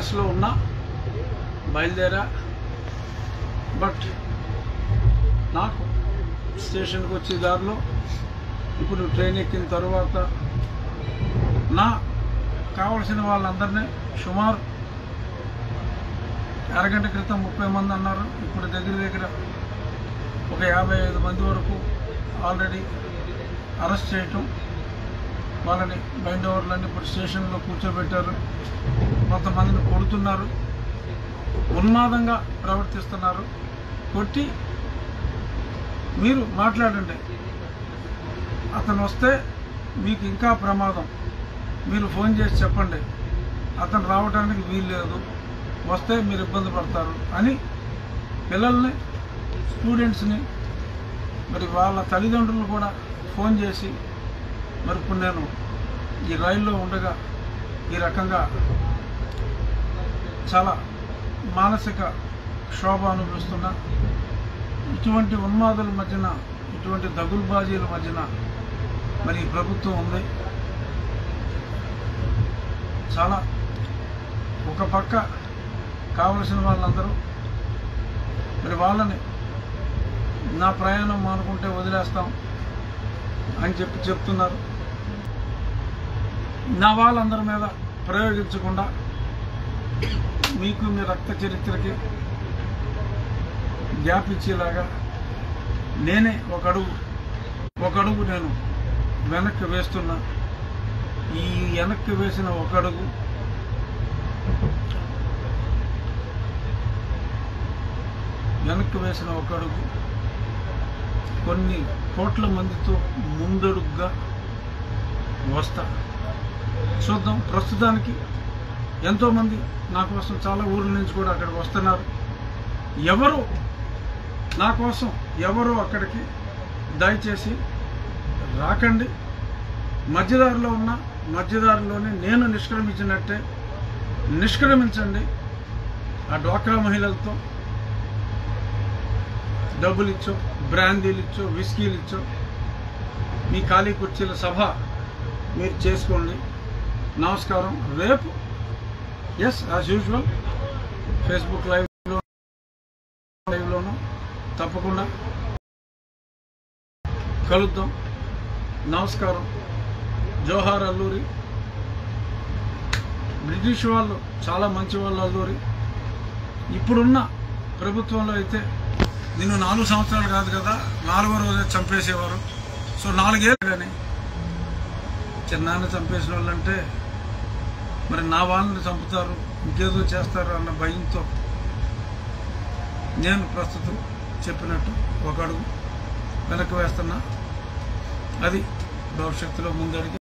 ప్రోగ్రెస్లో ఉన్నా బయలుదేరా బట్ నాకు స్టేషన్కి వచ్చే దారిలో ఇప్పుడు ట్రైన్ ఎక్కిన తర్వాత నా కావలసిన వాళ్ళందరినీ సుమారు అరగంట క్రితం ముప్పై మంది అన్నారు ఇప్పుడు దగ్గర దగ్గర ఒక యాభై ఐదు మంది వరకు ఆల్రెడీ అరెస్ట్ చేయటం వాళ్ళని బైండ్ ఓవర్లన్నీ ఇప్పుడు స్టేషన్లో కూర్చోబెట్టారు కొంతమందిని కొడుతున్నారు ఉన్మాదంగా ప్రవర్తిస్తున్నారు కొట్టి మీరు మాట్లాడండి అతను వస్తే మీకు ఇంకా ప్రమాదం మీరు ఫోన్ చేసి చెప్పండి అతను రావడానికి వీలు లేదు వస్తే మీరు ఇబ్బంది పడతారు అని పిల్లల్ని స్టూడెంట్స్ని మరి వాళ్ళ తల్లిదండ్రులు కూడా ఫోన్ చేసి మరి ఇప్పుడు నేను ఈ రైల్లో ఉండగా ఈ రకంగా చాలా మానసిక శోభ అనుభవిస్తున్నా ఇటువంటి ఉన్మాదుల మధ్యన ఇటువంటి దగులుబాజీల మధ్యన మరి ఈ ప్రభుత్వం ఉంది చాలా ఒక పక్క కావలసిన వాళ్ళందరూ మరి వాళ్ళని నా ప్రయాణం మానుకుంటే వదిలేస్తాం అని చెప్పి చెప్తున్నారు నా వాళ్ళందరి మీద ప్రయోగించకుండా మీకు మీ రక్త చరిత్రకి గ్యాప్ ఇచ్చేలాగా నేనే ఒక అడుగు ఒక అడుగు నేను వెనక్కి వేస్తున్నా ఈ వెనక్కి వేసిన ఒక అడుగు వెనక్కి వేసిన ఒక అడుగు కొన్ని కోట్ల మందితో ముందడుగ్గా వస్తా చూద్దాం ప్రస్తుతానికి ఎంతోమంది నా కోసం చాలా ఊర్ల నుంచి కూడా అక్కడికి వస్తున్నారు ఎవరు నా కోసం ఎవరు అక్కడికి దయచేసి రాకండి మధ్యదారిలో ఉన్న మధ్యదారిలోనే నేను నిష్క్రమించినట్టే నిష్క్రమించండి ఆ డ్వాక్రా మహిళలతో డబ్బులు ఇచ్చో బ్రాందీలు ఇచ్చో విస్కీలు ఇచ్చో మీ ఖాళీ కుర్చీల సభ మీరు చేసుకోండి నమస్కారం రేపు ఎస్ యాజ్ యూజువల్ ఫేస్బుక్ లైవ్లో లైవ్లోనూ తప్పకుండా కలుద్దాం నమస్కారం జోహార్ అల్లూరి బ్రిటిష్ వాళ్ళు చాలా మంచి వాళ్ళు అల్లూరి ఇప్పుడున్న ప్రభుత్వంలో అయితే నిన్ను నాలుగు సంవత్సరాలు కాదు కదా నాలుగో రోజే చంపేసేవారు సో నాలుగేళ్ళు కానీ చిన్నాన్ని చంపేసిన వాళ్ళంటే మరి నా వాళ్ళని చంపుతారు ఇంకేదో చేస్తారు అన్న భయంతో నేను ప్రస్తుతం చెప్పినట్టు ఒక అడుగు వెనక్కి వేస్తున్నా అది భవిష్యత్తులో ముందడిగి